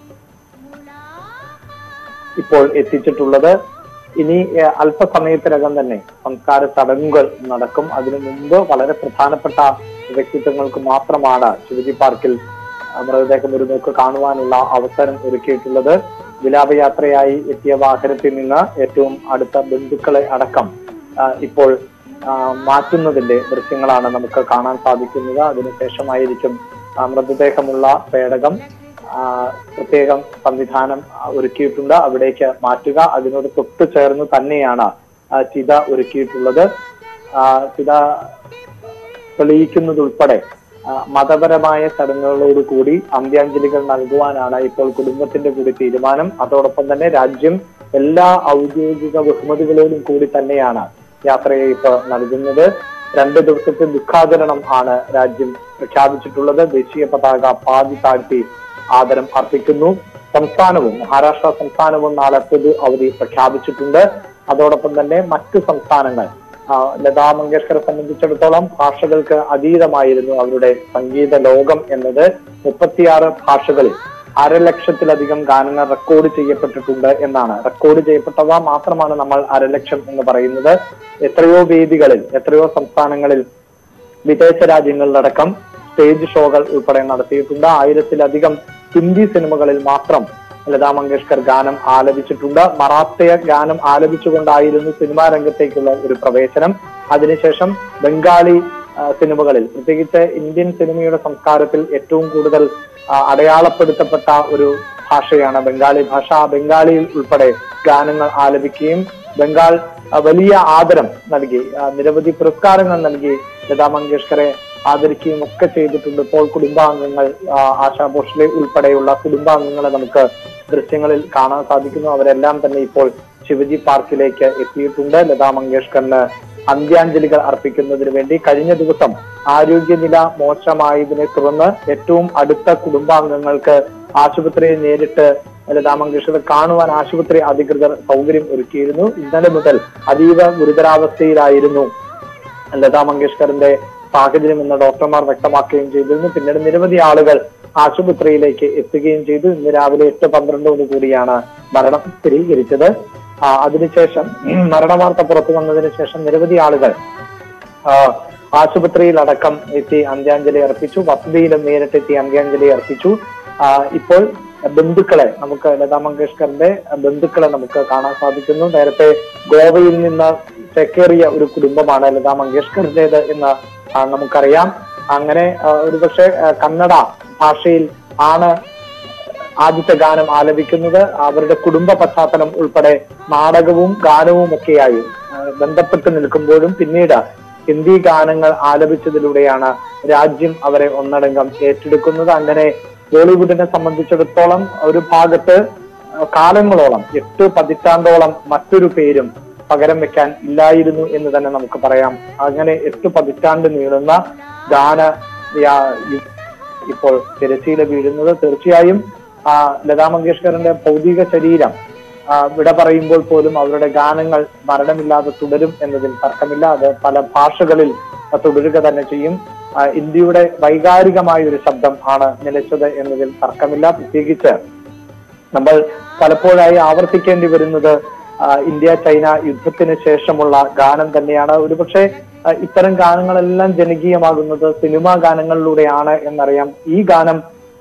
ഇപ്പോൾ എത്തിച്ചിട്ടുള്ളത് ഇനി ഏഹ്, അല്പസമയത്തിനകം തന്നെ സംസ്കാര ചടങ്ങുകൾ നടക്കും അതിനു മുമ്പ് വളരെ പ്രധാനപ്പെട്ട വ്യക്തിത്വങ്ങൾക്ക് മാത്രമാണ് ശിവജി പാർക്കിൽ ആ, മൃതദേഹം ഒരു നോക്ക് കാണുവാനുള്ള അവസരം ഒരുക്കിയിട്ടുള്ളത് വിലാപയാത്രയായി എത്തിയ വാഹനത്തിൽ നിന്ന് ഏറ്റവും അടുത്ത ബന്ധുക്കളെ അടക്കം ആ, ഇപ്പോൾ ആ, മാറ്റുന്നതിന്റെ ദൃശ്യങ്ങളാണ് നമുക്ക് കാണാൻ സാധിക്കുന്നത് അതിനുശേഷമായിരിക്കും ആ, മൃതദേഹമുള്ള പേടകം ആ, പ്രത്യേകം സംവിധാനം ആ, ഒരുക്കിയിട്ടുണ്ട് അവിടേക്ക് മാറ്റുക അതിനോട് തൊട്ട് ചേർന്ന് തന്നെയാണ് ആ, ചിത ഒരുക്കിയിട്ടുള്ളത് ആ, ചിത തെളിയിക്കുന്നതുൾപ്പെടെ ആ, മതപരമായ ചടങ്ങുകളോട് കൂടി അന്ത്യാഞ്ജലികൾ നൽകുവാനാണ് ഇപ്പോൾ കുടുംബത്തിന്റെ കൂടി തീരുമാനം അതോടൊപ്പം തന്നെ രാജ്യം എല്ലാ ഔദ്യോഗിക ബഹുമതികളോടും കൂടി തന്നെയാണ് യാത്രയയപ്പ് നൽകുന്നത് രണ്ട് ദിവസത്തെ ദുഃഖാചരണം ആണ് രാജ്യം പ്രഖ്യാപിച്ചിട്ടുള്ളത് ദേശീയ പതാക പാതി താഴ്ത്തി ആദരം അർപ്പിക്കുന്നു സംസ്ഥാനവും മഹാരാഷ്ട്ര സംസ്ഥാനവും നാളെ പൊതു അവധി പ്രഖ്യാപിച്ചിട്ടുണ്ട് അതോടൊപ്പം തന്നെ മറ്റു സംസ്ഥാനങ്ങൾ ആ, ലതാ മങ്കേഷ്കറെ സംബന്ധിച്ചിടത്തോളം ഭാഷകൾക്ക് അതീതമായിരുന്നു അവരുടെ സംഗീത ലോകം എന്നത് മുപ്പത്തിയാറ് ഭാഷകളിൽ അരലക്ഷത്തിലധികം ഗാനങ്ങൾ റെക്കോർഡ് ചെയ്യപ്പെട്ടിട്ടുണ്ട് എന്നാണ് റെക്കോർഡ് ചെയ്യപ്പെട്ടവ മാത്രമാണ് നമ്മൾ അരലക്ഷം എന്ന് പറയുന്നത് എത്രയോ വേദികളിൽ എത്രയോ സംസ്ഥാനങ്ങളിൽ വിദേശ രാജ്യങ്ങളിലടക്കം സ്റ്റേജ് ഷോകൾ ഉൾപ്പെടെ നടത്തിയിട്ടുണ്ട് ആയിരത്തിലധികം ഹിന്ദി സിനിമകളിൽ മാത്രം ലതാ മങ്കേഷ്കർ ഗാനം ആലപിച്ചിട്ടുണ്ട് മറാത്തിയ ഗാനം ആലപിച്ചുകൊണ്ടായിരുന്നു സിനിമാ രംഗത്തേക്കുള്ള ഒരു പ്രവേശനം അതിനുശേഷം ബംഗാളി ആ, സിനിമകളിൽ പ്രത്യേകിച്ച് ഇന്ത്യൻ സിനിമയുടെ സംസ്കാരത്തിൽ ഏറ്റവും കൂടുതൽ ആ, അടയാളപ്പെടുത്തപ്പെട്ട ഒരു ഭാഷയാണ് ബംഗാളി ഭാഷ ആ ബംഗാളിയിൽ ഉൾപ്പെടെ ഗാനങ്ങൾ ആലപിക്കുകയും ബംഗാൾ ആ, വലിയ ആദരം നൽകി ആ, നിരവധി പുരസ്കാരങ്ങൾ നൽകി ലതാ മങ്കേഷ്കറെ ആദരിക്കുകയും ഒക്കെ ചെയ്തിട്ടുണ്ട് ഇപ്പോൾ കുടുംബാംഗങ്ങൾ ആ, ആശാ ഭോസ്ലെ ഉൾപ്പെടെയുള്ള കുടുംബാംഗങ്ങളെ നമുക്ക് ദൃശ്യങ്ങളിൽ കാണാൻ സാധിക്കുന്നു അവരെല്ലാം തന്നെ ഇപ്പോൾ ശിവജി പാർക്കിലേക്ക് എത്തിയിട്ടുണ്ട് ലതാ മങ്കേഷ്കറിന് അന്ത്യാഞ്ജലികൾ അർപ്പിക്കുന്നതിന് വേണ്ടി കഴിഞ്ഞ ദിവസം ആരോഗ്യനില മോശമായതിനെ തുടർന്ന് ഏറ്റവും അടുത്ത കുടുംബാംഗങ്ങൾക്ക് ആശുപത്രിയിൽ നേരിട്ട് ലതാ മങ്കേഷ്കറെ കാണുവാൻ ആശുപത്രി അധികൃതർ സൗകര്യം ഒരുക്കിയിരുന്നു ഇന്നലെ മുതൽ അതീവ ഗുരുതരാവസ്ഥയിലായിരുന്നു ലതാ മങ്കേഷ്കറിന്റെ സാഹചര്യം എന്ന് ഡോക്ടർമാർ വ്യക്തമാക്കുകയും ചെയ്തിരുന്നു പിന്നീട് നിരവധി ആളുകൾ ആശുപത്രിയിലേക്ക് എത്തുകയും ചെയ്തു ഇന്ന് രാവിലെ എട്ട് പന്ത്രണ്ടോട് കൂടിയാണ് മരണം സ്ഥിരീകരിച്ചത് ആ, അതിനുശേഷം മരണവാർത്ത പുറത്തു വന്നതിന് ശേഷം നിരവധി ആളുകൾ ആ, ആശുപത്രിയിൽ അടക്കം എത്തി അന്ത്യാഞ്ജലി അർപ്പിച്ചു വസതിയിലും നേരിട്ടെത്തി അന്ത്യാഞ്ജലി അർപ്പിച്ചു ആ, ഇപ്പോൾ ബന്ധുക്കളെ നമുക്ക് ലതാ മങ്കേഷ്കറിന്റെ ബന്ധുക്കളെ നമുക്ക് കാണാൻ സാധിക്കുന്നു നേരത്തെ ഗോവയിൽ നിന്ന് ചേക്കേറിയ ഒരു കുടുംബമാണ് ലതാ മങ്കേഷ്കറിന്റേത് എന്ന് ആ, നമുക്കറിയാം അങ്ങനെ ആ, ഒരുപക്ഷെ ആ, കന്നഡ ഭാഷയിൽ ആണ് ആദ്യത്തെ ഗാനം ആലപിക്കുന്നത് അവരുടെ കുടുംബ പശ്ചാത്തലം ഉൾപ്പെടെ നാടകവും ഗാനവും ഒക്കെയായി ആ, ബന്ധപ്പെട്ട് നിൽക്കുമ്പോഴും പിന്നീട് ഹിന്ദി ഗാനങ്ങൾ ആലപിച്ചതിലൂടെയാണ് രാജ്യം അവരെ ഒന്നടങ്കം ഏറ്റെടുക്കുന്നത് അങ്ങനെ ബോളിവുഡിനെ സംബന്ധിച്ചിടത്തോളം ഒരു ഭാഗത്ത് ആ, കാലങ്ങളോളം എട്ട് പതിറ്റാണ്ടോളം മറ്റൊരു പേരും പകരം വെക്കാൻ ഇല്ലായിരുന്നു എന്ന് തന്നെ നമുക്ക് പറയാം അങ്ങനെ എട്ട് പതിറ്റാണ്ട് നീളുന്ന ഗാന യാ- യു- ഇപ്പോൾ തിരശ്ശീല വീഴുന്നത് തീർച്ചയായും ആ, ലതാ മങ്കേഷ്കറിന്റെ ഭൗതിക ശരീരം ആ, വിട പറയുമ്പോൾ പോലും അവരുടെ ഗാനങ്ങൾ മരണമില്ലാതെ തുടരും എന്നതിൽ തർക്കമില്ല അത് പല ഭാഷകളിൽ തുടരുക തന്നെ ചെയ്യും ആ, ഇന്ത്യയുടെ വൈകാരികമായ ഒരു ശബ്ദം ആണ് നിലച്ചത് എന്നതിൽ തർക്കമില്ല പ്രത്യേകിച്ച് നമ്മൾ പലപ്പോഴായി ആവർത്തിക്കേണ്ടി വരുന്നത് ആ, ഇന്ത്യ ചൈന യുദ്ധത്തിന് ശേഷമുള്ള ഗാനം തന്നെയാണ് ഒരുപക്ഷെ ആ, ഇത്തരം ഗാനങ്ങളെല്ലാം ജനകീയമാകുന്നത് സിനിമാ ഗാനങ്ങളിലൂടെയാണ് എന്നറിയാം ഈ ഗാനം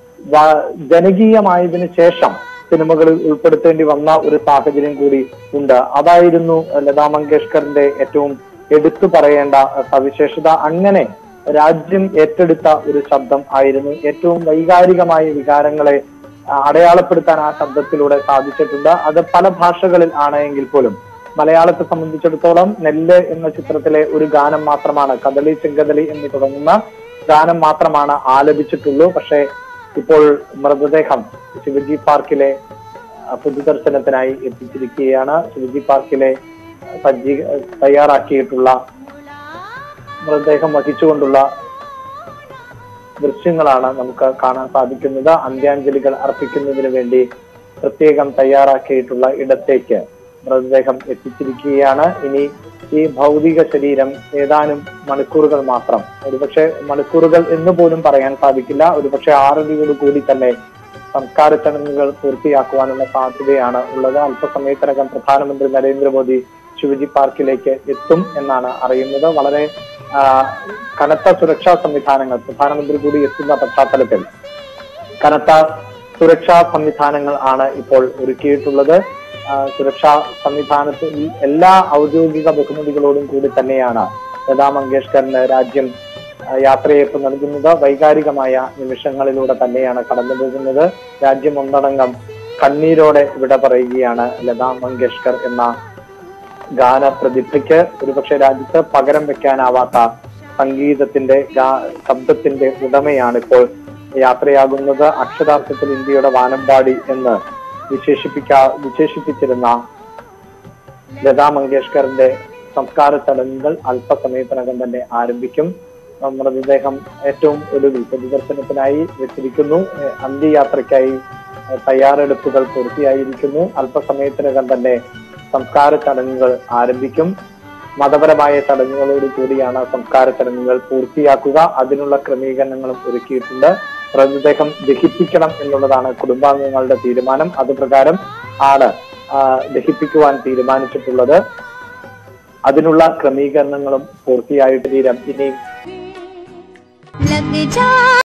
വ- ജനകീയമായതിനു ശേഷം സിനിമകളിൽ ഉൾപ്പെടുത്തേണ്ടി വന്ന ഒരു സാഹചര്യം കൂടി ഉണ്ട് അതായിരുന്നു ലതാ മങ്കേഷ്കറിന്റെ ഏറ്റവും എടുത്തു പറയേണ്ട സവിശേഷത അങ്ങനെ രാജ്യം ഏറ്റെടുത്ത ഒരു ശബ്ദം ആയിരുന്നു ഏറ്റവും വൈകാരികമായ വികാരങ്ങളെ ആ, അടയാളപ്പെടുത്താൻ ആ ശബ്ദത്തിലൂടെ സാധിച്ചിട്ടുണ്ട് അത് പല ഭാഷകളിൽ ആണ് എങ്കിൽ പോലും മലയാളത്തെ സംബന്ധിച്ചിടത്തോളം നെല്ല് എന്ന ചിത്രത്തിലെ ഒരു ഗാനം മാത്രമാണ് കദളി ചെങ്കദളി എന്ന് തുടങ്ങുന്ന ഗാനം മാത്രമാണ് ആലപിച്ചിട്ടുള്ളൂ പക്ഷേ ഇപ്പോൾ മൃതദേഹം ശിവജി പാർക്കിലെ ആ, പൊതുദർശനത്തിനായി എത്തിച്ചിരിക്കുകയാണ് ശിവജി പാർക്കിലെ സജ്ജീ തയ്യാറാക്കിയിട്ടുള്ള മൃതദേഹം വഹിച്ചുകൊണ്ടുള്ള ദൃശ്യങ്ങളാണ് നമുക്ക് കാണാൻ സാധിക്കുന്നത് അന്ത്യാഞ്ജലികൾ അർപ്പിക്കുന്നതിന് വേണ്ടി പ്രത്യേകം തയ്യാറാക്കിയിട്ടുള്ള ഇടത്തേക്ക് മൃതദേഹം എത്തിച്ചിരിക്കുകയാണ് ഇനി ഈ ഭൗതിക ശരീരം ഏതാനും മണിക്കൂറുകൾ മാത്രം ഒരുപക്ഷെ മണിക്കൂറുകൾ എന്ന് പോലും പറയാൻ സാധിക്കില്ല ഒരുപക്ഷെ ആറടിയോട് കൂടി തന്നെ സംസ്കാര ചടങ്ങുകൾ പൂർത്തിയാക്കുവാനുള്ള സാധ്യതയാണ് ഉള്ളത് അല്പസമയത്തിനകം പ്രധാനമന്ത്രി നരേന്ദ്രമോദി ശിവജി പാർക്കിലേക്ക് എത്തും എന്നാണ് അറിയുന്നത് വളരെ ആ, കനത്ത സുരക്ഷാ സംവിധാനങ്ങൾ പ്രധാനമന്ത്രി കൂടി എത്തുന്ന പശ്ചാത്തലത്തിൽ കനത്ത സുരക്ഷാ സംവിധാനങ്ങൾ ആണ് ഇപ്പോൾ ഒരുക്കിയിട്ടുള്ളത് ആ, സുരക്ഷാ സംവിധാനത്തിൽ എല്ലാ ഔദ്യോഗിക ബഹുമതികളോടും കൂടി തന്നെയാണ് ലതാ മങ്കേഷ്കറിന് രാജ്യം ആ, യാത്രയയപ്പ് നൽകുന്നത് വൈകാരികമായ നിമിഷങ്ങളിലൂടെ തന്നെയാണ് കടന്നു പോകുന്നത് രാജ്യം ഒന്നടങ്കം കണ്ണീരോടെ വിട പറയുകയാണ് ലതാ മങ്കേഷ്കർ എന്ന ഗാന പ്രതിഭയ്ക്ക് ഒരുപക്ഷെ രാജ്യത്ത് പകരം വെക്കാനാവാത്ത സംഗീതത്തിന്റെ ഗാ- ശബ്ദത്തിന്റെ ഉടമയാണ് ഇപ്പോൾ യാത്രയാകുന്നത് അക്ഷരാർത്ഥത്തിൽ ഇന്ത്യയുടെ വാനമ്പാടി എന്ന് വിശേഷിപ്പിക്കാ വിശേഷിപ്പിച്ചിരുന്ന ലതാ മങ്കേഷ്കറിന്റെ സംസ്കാര ചടങ്ങുകൾ അല്പസമയത്തിനകം തന്നെ ആരംഭിക്കും ആ, മൃതദേഹം ഏറ്റവും ഒടുവിൽ പൊതുദർശനത്തിനായി വെച്ചിരിക്കുന്നു ഏ, അന്ത്യയാത്രയ്ക്കായി ഏ, തയ്യാറെടുപ്പുകൾ പൂർത്തിയായിരിക്കുന്നു അല്പസമയത്തിനകം തന്നെ സംസ്കാര ചടങ്ങുകൾ ആരംഭിക്കും മതപരമായ ചടങ്ങുകളോട് കൂടിയാണ് സംസ്കാര ചടങ്ങുകൾ പൂർത്തിയാക്കുക അതിനുള്ള ക്രമീകരണങ്ങളും ഒരുക്കിയിട്ടുണ്ട് മൃതദേഹം ദഹിപ്പിക്കണം എന്നുള്ളതാണ് കുടുംബാംഗങ്ങളുടെ തീരുമാനം അതുപ്രകാരം ആണ് ആ, ദഹിപ്പിക്കുവാൻ തീരുമാനിച്ചിട്ടുള്ളത് അതിനുള്ള ക്രമീകരണങ്ങളും പൂർത്തിയായിട്ട് തീരം ഇനി लग जा